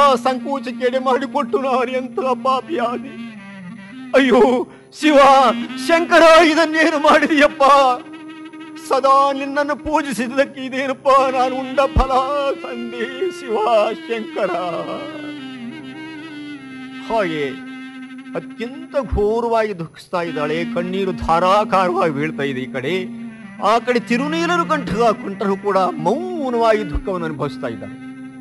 ಸಂಕೋಚಕ್ಕೆ ಎಡೆ ಮಾಡಿಕೊಟ್ಟು ನಾನು ಎಂತ ಪಾಪಿಯಾದೆ ಅಯ್ಯೋ ಶಿವ ಶಂಕರ ಇದನ್ನೇನು ಮಾಡಿದೆಯಪ್ಪ ಸದಾ ನಿನ್ನನ್ನು ಪೂಜಿಸಿದ್ದಕ್ಕೆ ಇದೇನಪ್ಪ ನಾನು ಉಂಡ ಫಲ ತಂದೆ ಶಿವ ಶಂಕರ ಹಾಗೆ ಅತ್ಯಂತ ಘೋರವಾಗಿ ದುಃಖಿಸ್ತಾ ಇದ್ದಾಳೆ ಕಣ್ಣೀರು ಧಾರಾಕಾರವಾಗಿ ಬೀಳ್ತಾ ಇದೆ ಈ ಕಡೆ ಆ ಕಡೆ ತಿರುನೀಲರು ಕಂಠದ ಕಂಠರು ಕೂಡ ಮೌನವಾಗಿ ದುಃಖವನ್ನು ಅನುಭವಿಸ್ತಾ ಇದ್ದಾಳೆ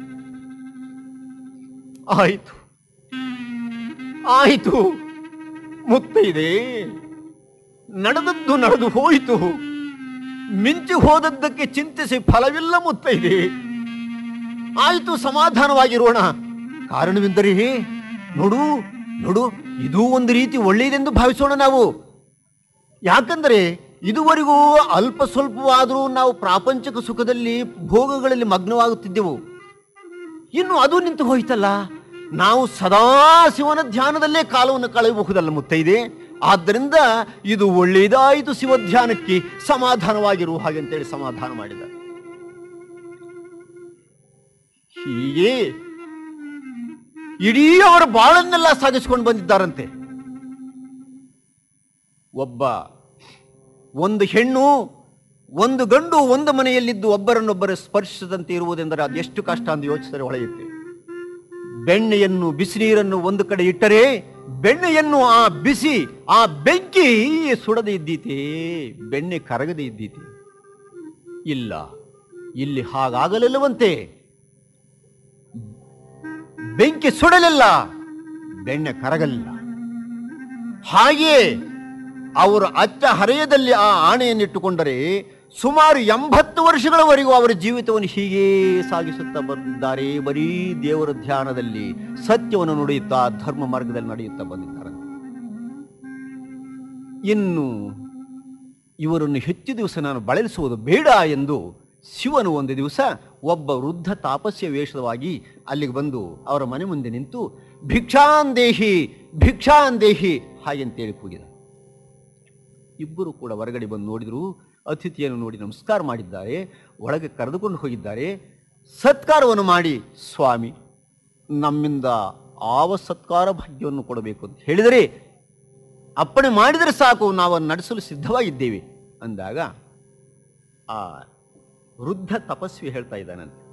ಆಯಿತು ಆಯಿತು ಮುತ್ತೈದೆ ನಡೆದದ್ದು ನಡೆದು ಹೋಯಿತು ಮಿಂಚಿ ಹೋದದ್ದಕ್ಕೆ ಚಿಂತಿಸಿ ಫಲವಿಲ್ಲ ಮುತ್ತೈದೆ ಆಯಿತು ಸಮಾಧಾನವಾಗಿರೋಣ ಕಾರಣವೆಂದರೆ ನೋಡು ನೋಡು ಇದು ಒಂದು ರೀತಿ ಒಳ್ಳೆಯದೆಂದು ಭಾವಿಸೋಣ ನಾವು ಯಾಕಂದರೆ ಇದುವರೆಗೂ ಅಲ್ಪ ಸ್ವಲ್ಪವಾದರೂ ನಾವು ಪ್ರಾಪಂಚಿಕ ಸುಖದಲ್ಲಿ ಭೋಗಗಳಲ್ಲಿ ಮಗ್ನವಾಗುತ್ತಿದ್ದೆವು ಇನ್ನು ಅದು ನಿಂತು ಹೋಯ್ತಲ್ಲ ನಾವು ಸದಾ ಶಿವನ ಧ್ಯಾನದಲ್ಲೇ ಕಾಲವನ್ನು ಕಳೆಯಬಹುದಲ್ಲ ಮುತ್ತೈದೆ ಆದ್ದರಿಂದ ಇದು ಒಳ್ಳೆಯದಾಯಿತು ಶಿವ ಧ್ಯಾನಕ್ಕೆ ಸಮಾಧಾನವಾಗಿರು ಹಾಗೆ ಅಂತೇಳಿ ಸಮಾಧಾನ ಮಾಡಿದ ಹೀಗೆ ಇಡೀ ಅವರ ಬಾಳನ್ನೆಲ್ಲ ಸಾಗಿಸಿಕೊಂಡು ಬಂದಿದ್ದಾರಂತೆ ಒಬ್ಬ ಒಂದು ಹೆಣ್ಣು ಒಂದು ಗಂಡು ಒಂದು ಮನೆಯಲ್ಲಿದ್ದು ಒಬ್ಬರನ್ನೊಬ್ಬರು ಸ್ಪರ್ಶಿಸದಂತೆ ಇರುವುದೆಂದರೆ ಅದೆಷ್ಟು ಕಷ್ಟ ಅಂತ ಯೋಚಿಸಿದರೆ ಹೊಳೆಯುತ್ತೆ ಬೆಣ್ಣೆಯನ್ನು ಬಿಸಿ ನೀರನ್ನು ಒಂದು ಕಡೆ ಇಟ್ಟರೆ ಬೆಣ್ಣೆಯನ್ನು ಆ ಬಿಸಿ ಆ ಬೆಂಕಿ ಸುಡದೆ ಇದ್ದೀತೆ ಬೆಣ್ಣೆ ಕರಗದೆ ಇದ್ದೀತೆ ಇಲ್ಲ ಇಲ್ಲಿ ಹಾಗಾಗಲಿಲ್ಲವಂತೆ ಬೆಂಕಿ ಸುಡಲಿಲ್ಲ ಬೆಣ್ಣೆ ಕರಗಲಿಲ್ಲ ಹಾಗೆಯೇ ಅವರು ಅಚ್ಚ ಹರೆಯದಲ್ಲಿ ಆ ಆಣೆಯನ್ನಿಟ್ಟುಕೊಂಡರೆ ಸುಮಾರು ಎಂಬತ್ತು ವರ್ಷಗಳವರೆಗೂ ಅವರ ಜೀವಿತವನ್ನು ಹೀಗೇ ಸಾಗಿಸುತ್ತಾ ಬಂದಿದ್ದಾರೆ ಬರೀ ದೇವರ ಧ್ಯಾನದಲ್ಲಿ ಸತ್ಯವನ್ನು ನುಡಿಯುತ್ತಾ ಧರ್ಮ ಮಾರ್ಗದಲ್ಲಿ ನಡೆಯುತ್ತಾ ಬಂದಿದ್ದಾರೆ ಇನ್ನು ಇವರನ್ನು ಹೆಚ್ಚು ದಿವಸ ನಾನು ಬಳಲಿಸುವುದು ಬೇಡ ಎಂದು ಶಿವನು ಒಂದು ದಿವಸ ಒಬ್ಬ ವೃದ್ಧ ತಾಪಸ್ಯ ವೇಷವಾಗಿ ಅಲ್ಲಿಗೆ ಬಂದು ಅವರ ಮನೆ ಮುಂದೆ ನಿಂತು ಭಿಕ್ಷಾಂದೇಹಿ ಭಿಕ್ಷಾಂದೇಹಿ ಹಾಗೆಂತೇಳಿ ಕೂಗಿದ ಇಬ್ಬರು ಕೂಡ ಹೊರಗಡೆ ಬಂದು ನೋಡಿದರು ಅತಿಥಿಯನ್ನು ನೋಡಿ ನಮಸ್ಕಾರ ಮಾಡಿದ್ದಾರೆ ಒಳಗೆ ಕರೆದುಕೊಂಡು ಹೋಗಿದ್ದಾರೆ ಸತ್ಕಾರವನ್ನು ಮಾಡಿ ಸ್ವಾಮಿ ನಮ್ಮಿಂದ ಆವ ಸತ್ಕಾರ ಭಾಗ್ಯವನ್ನು ಕೊಡಬೇಕು ಅಂತ ಹೇಳಿದರೆ ಅಪ್ಪಣೆ ಮಾಡಿದರೆ ಸಾಕು ನಾವು ಅದನ್ನು ನಡೆಸಲು ಸಿದ್ಧವಾಗಿದ್ದೇವೆ ಅಂದಾಗ ಆ ವೃದ್ಧ ತಪಸ್ವಿ ಹೇಳ್ತಾ ಇದ್ದಾನಂತೆ